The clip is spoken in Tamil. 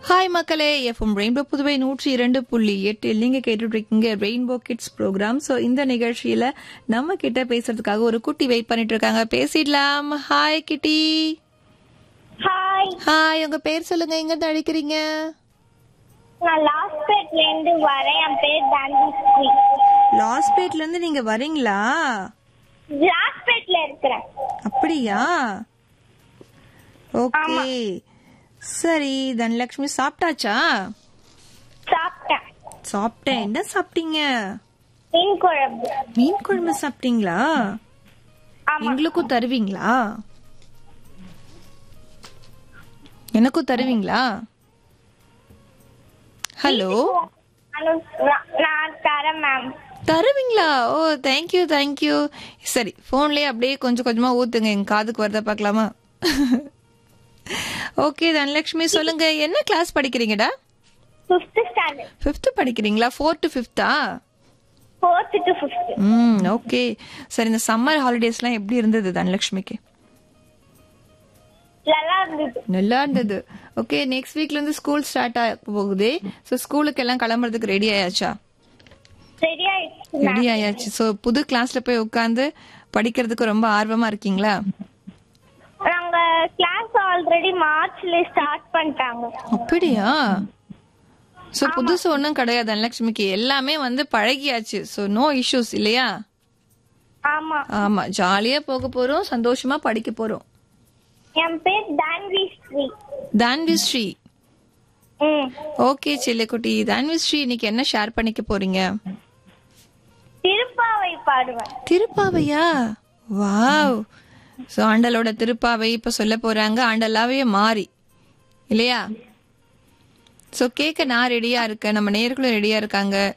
ஹாய் மக்களே எஃப்எம் ரெயின்போ புதுவை நூற்றி இரண்டு புள்ளி எட்டு நீங்க கேட்டுட்டு இருக்கீங்க ரெயின்போ கிட்ஸ் ப்ரோக்ராம் ஸோ இந்த நிகழ்ச்சியில நம்ம கிட்ட பேசுறதுக்காக ஒரு குட்டி வெயிட் பண்ணிட்டு இருக்காங்க பேசிடலாம் ஹாய் கிட்டி ஹாய் ஹாய் உங்க பேர் சொல்லுங்க எங்க இருந்து அழைக்கிறீங்க நான் லாஸ்பேட்ல இருந்து வரேன் என் பேர் தாண்டிஸ்ரீ லாஸ்பேட்ல இருந்து நீங்க வரீங்களா லாஸ்பேட்ல இருக்கிறேன் அப்படியா ஓகே சரி தனலட்சுமி சாப்பிட்டாச்சா சாப்பிட்டேன் சாப்பிட்டேன் என்ன சாப்பிட்டீங்க மீன் குழம்பு மீன் குழம்பு சாப்பிட்டீங்களா ஆமா எங்களுக்கும் தருவீங்களா எனக்கும் தருவீங்களா ஹலோ நானும் நான்- நான் தரேன் மேம் தருவீங்களா ஓ தேங்க்யூ தேங்க்யூ சரி ஃபோன்லயே அப்படியே கொஞ்சம் கொஞ்சமா ஊத்துங்க எங்க காதுக்கு வரத பார்க்கலாமா ஓகே தனலட்சுமி சொல்லுங்க என்ன கிளாஸ் படிக்கிறீங்கடா ஃபிஃப்த் ஸ்டாண்டர்ட் ஃபிஃப்த் படிக்கிறீங்களா ஃபோர்த் டு ஃபிஃப்த்தா ஃபோர்த் டு ஃபிஃப்த் ம் ஓகே சரி இந்த சம்மர் ஹாலிடேஸ்லாம் எப்படி இருந்தது தனலட்சுமிக்கு நல்லா இருந்தது நல்லா இருந்தது ஓகே நெக்ஸ்ட் வீக்ல இருந்து ஸ்கூல் ஸ்டார்ட் ஆக போகுது ஸோ ஸ்கூலுக்கு எல்லாம் கிளம்புறதுக்கு ரெடி ஆயாச்சா ரெடி ஆயிடுச்சு ரெடி ஆயாச்சு ஸோ புது கிளாஸ்ல போய் உட்காந்து படிக்கிறதுக்கு ரொம்ப ஆர்வமா இருக்கீங்களா நாங்க கிளாஸ் ஆல்ரெடி மார்ச்ல ஸ்டார்ட் பண்ணிட்டாங்க அப்படியா ஸோ புதுசு ஒன்றும் கிடையாது தனலட்சுமிக்கு எல்லாமே வந்து பழகியாச்சு ஸோ நோ இஷ்யூஸ் இல்லையா ஆமா ஆமா ஜாலியா போக போறோம் சந்தோஷமா படிக்க போறோம் என் பேர் தான்வி ஸ்ரீ தான்வி ஸ்ரீ ம் ஓகே செல்லக்குட்டி தான்வி ஸ்ரீ இன்னைக்கு என்ன ஷேர் பண்ணிக்க போறீங்க திருப்பாவை பாடுவேன் திருப்பாவையா வாவ் ஸோ ஆண்டலோட திருப்பாவை இப்போ சொல்ல போறாங்க ஆண்டலாவே மாறி இல்லையா ஸோ கேட்க நான் ரெடியா இருக்கேன் நம்ம நேர்களும் ரெடியா இருக்காங்க